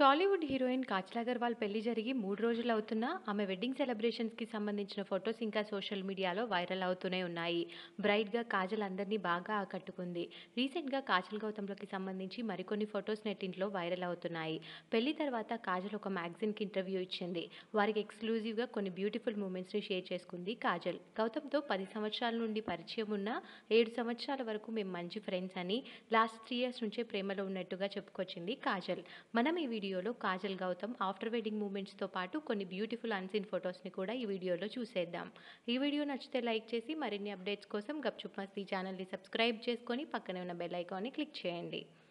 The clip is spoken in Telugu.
టాలీవుడ్ హీరోయిన్ కాజల్ అగర్వాల్ పెళ్లి జరిగి మూడు రోజులు అవుతున్నా ఆమె వెడ్డింగ్ సెలబ్రేషన్స్కి సంబంధించిన ఫొటోస్ ఇంకా సోషల్ మీడియాలో వైరల్ అవుతూనే ఉన్నాయి బ్రైట్గా కాజల్ అందరినీ బాగా ఆకట్టుకుంది రీసెంట్గా కాజల్ గౌతమ్లకి సంబంధించి మరికొన్ని ఫొటోస్ నెట్టింట్లో వైరల్ అవుతున్నాయి పెళ్లి తర్వాత కాజల్ ఒక మ్యాగజిన్కి ఇంటర్వ్యూ ఇచ్చింది వారికి ఎక్స్క్లూజివ్గా కొన్ని బ్యూటిఫుల్ మూమెంట్స్ని షేర్ చేసుకుంది కాజల్ గౌతమ్తో పది సంవత్సరాల నుండి పరిచయం ఉన్న ఏడు సంవత్సరాల వరకు మేము మంచి ఫ్రెండ్స్ అని లాస్ట్ త్రీ ఇయర్స్ నుంచే ప్రేమలో ఉన్నట్టుగా చెప్పుకొచ్చింది కాజల్ మనం ఈ వీడియోలో కాజల్ గౌతమ్ ఆఫ్టర్ వెడ్డింగ్ మూమెంట్స్తో పాటు కొన్ని బ్యూటిఫుల్ అన్సీన్ ఫొటోస్ని కూడా ఈ వీడియోలో చూసేద్దాం ఈ వీడియో నచ్చితే లైక్ చేసి మరిన్ని అప్డేట్స్ కోసం గప్చుప్ మస్తీ ఛానల్ని సబ్స్క్రైబ్ చేసుకొని పక్కనే ఉన్న బెల్ ఐకాన్ని క్లిక్ చేయండి